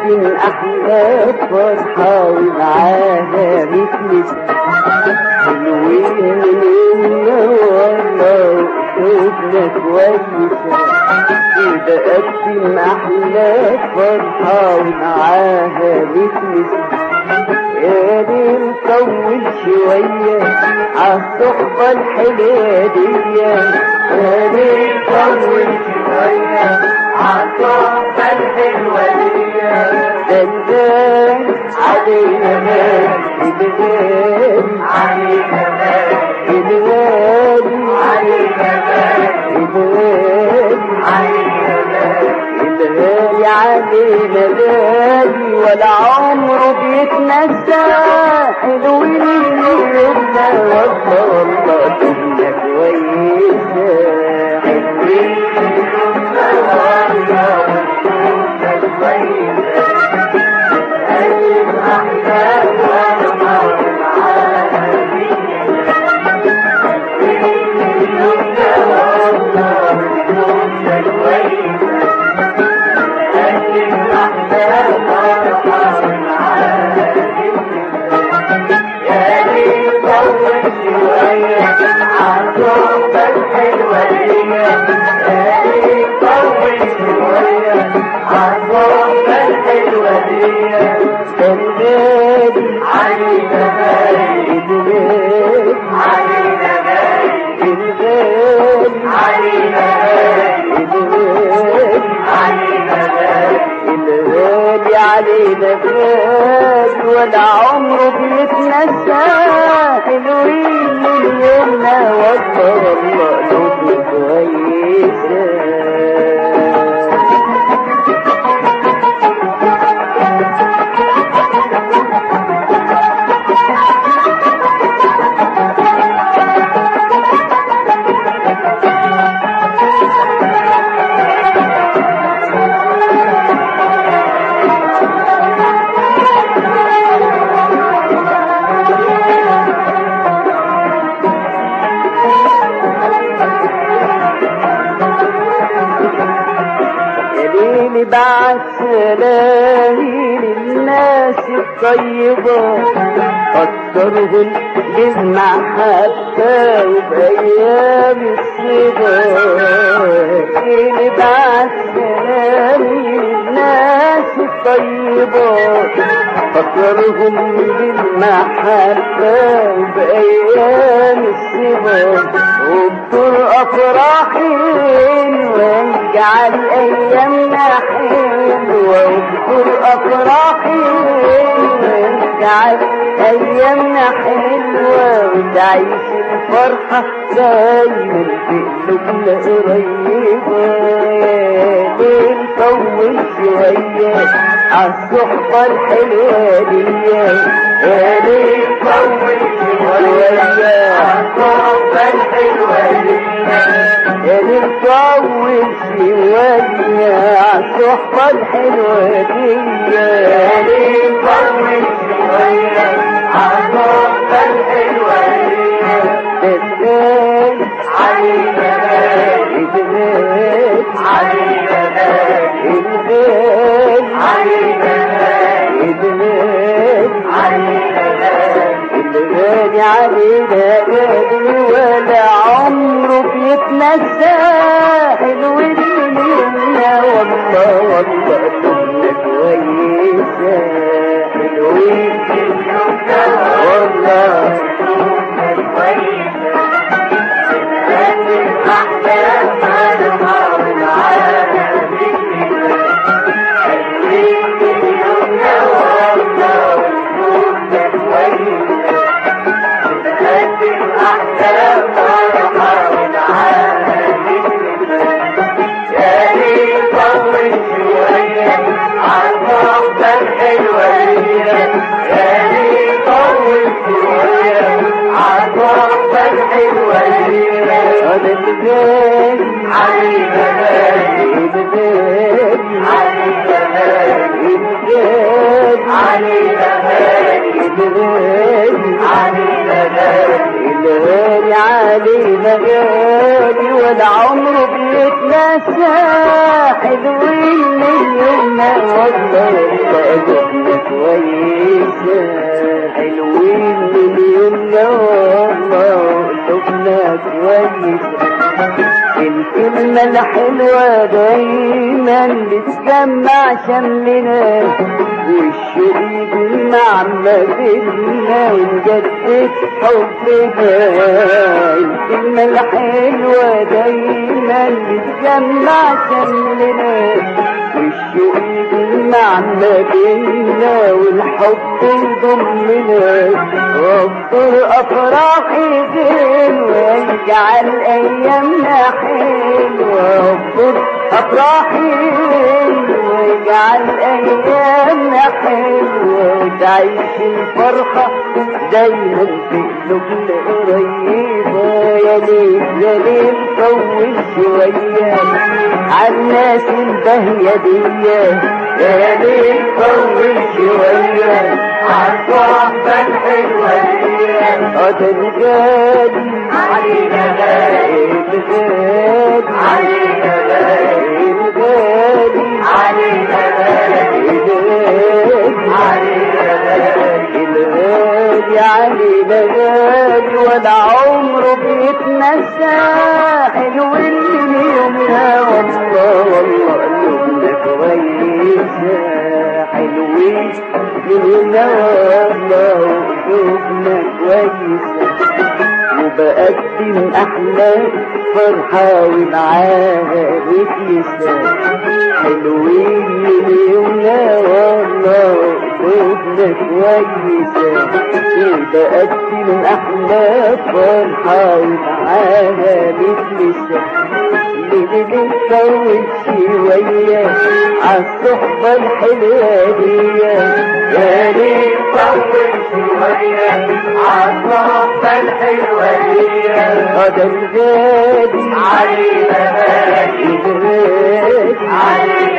بقدم أحلى فرحة ومعاها مثل حلوين منا والله شوفنا كويسة بقدم أحلى فرحة ومعاها مثل يا ليل طول شوية عالصحبة الحلوة دي يا ليل طول شوية عالصحبة الحلوة دي دلال علينا مال الغالي علينا مال الغالي علينا مال الغالي علينا مال الغالي علينا غالي ولا عمره بيتنسى حلوين يبقى والله والله كنا كويسة حلوين يبقى والله كنا كويسة أيم أحلام والله الغالي علينا غالي ولا عمره بيتنسى حلوين من يومنا والله والله قلوبنا كويسه ليلي بعد سلامي للناس الطيبة قدرهم بالمحبة وبأيام الصبا ليلي بعد سلامي للناس الطيبة قدرهم بالمحبة وبأيام الصبا وبطر أفراحين واجعل أيامنا حلوة واذكر أفراحين واجعل أيامنا حلوة وتعيش الفرحة دايما في قلوبنا قريبة يا ليل طول شوية عالصحبة الحلوة دي يا ليل طول شوية عالصحبة الحلوة دي يا ليل طول شوية عالصحبة الحلوة دي يا ليل طول شوية عالصحبة الحلوة دي تتغير علينا تتغير علينا تتغير علينا تتغير علينا الغالي علينا غالي ولا عمره بيتنسى حلوين منا والله والله كنا كويسة حلوين والله كنا كويسة أحلام الماضي العالم الغالي علينا غالي ولا عمره بيتنسى حلوين من يومنا والله قلوبنا كويسة حلوين من يومنا والله قلوبنا كويسة الكلمة الحلوة دايما بتجمع شملنا والشوق يجمع مديننا ونجدد حبنا الكلمة الحلوة دايما بتجمع شملنا والشوق يجمع مديننا والحب يضمنا وافضل افراحي زين ويجعل ايامنا حلوه وافضل افراحي ويجعل ايامنا حلوه وتعيش الفرحه دايما في قلوبنا قريبه يا ليل يا ليل طول شويه عالناس البهيه دي يا ليل طول شويه عالصحبة الحلوة دي هذا الغالي علينا غالي الغالي علينا غالي الغالي علينا غالي الغالي علينا غالي الغالي علينا غالي ولا عمره بيتنسى حلو اللي يومها والله والله قلوبنا كويسة حلوين مننا والله قلوبنا كويسة وبقدم أحلى فرحة ومعاها بتلسان حلوين من يومنا والله قلوبنا كويسة وبقدم أحلى فرحة ومعاها بتلسان اللي بنطول شوية عالصحبة الحلوة دي يا ريت طول شوية عالصحبة الحلوة دي هذا الغالي علينا غالي الغالي علينا